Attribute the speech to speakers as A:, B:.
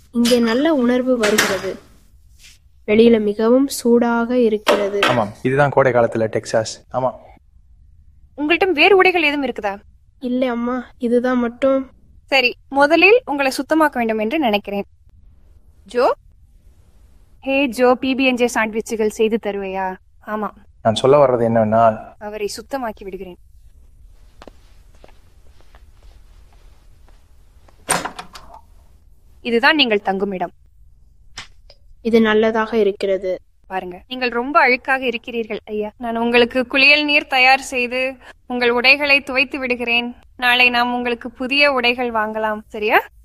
A: இங்கே நல்ல உணர்வு வருகிறது வெளியில மிகவும் சூடாக இருக்கிறது
B: ஆமாம் இதுதான் கோடை காலத்துல டெக்சாஸ் ஆமா
C: உங்கள்ட்ட வேறு உடைகள் எதுவும் இருக்குதா
A: இல்லை அம்மா இதுதான் மட்டும்
C: சரி முதலில் உங்களை சுத்தமாக்க வேண்டும் என்று நினைக்கிறேன் ஜோ ஹே ஜோ பிபிஎன்ஜே சாண்ட்விச்சுகள் செய்து தருவையா ஆமா
B: நான் சொல்ல வர்றது என்னவென்னால்
C: அவரை சுத்தமாக்கி விடுகிறேன் இதுதான் நீங்கள் தங்கும் இடம்
A: இது நல்லதாக இருக்கிறது
C: பாருங்க நீங்கள் ரொம்ப அழுக்காக இருக்கிறீர்கள் ஐயா நான் உங்களுக்கு குளியல் நீர் தயார் செய்து உங்கள் உடைகளை துவைத்து விடுகிறேன் நாளை நாம் உங்களுக்கு புதிய உடைகள் வாங்கலாம் சரியா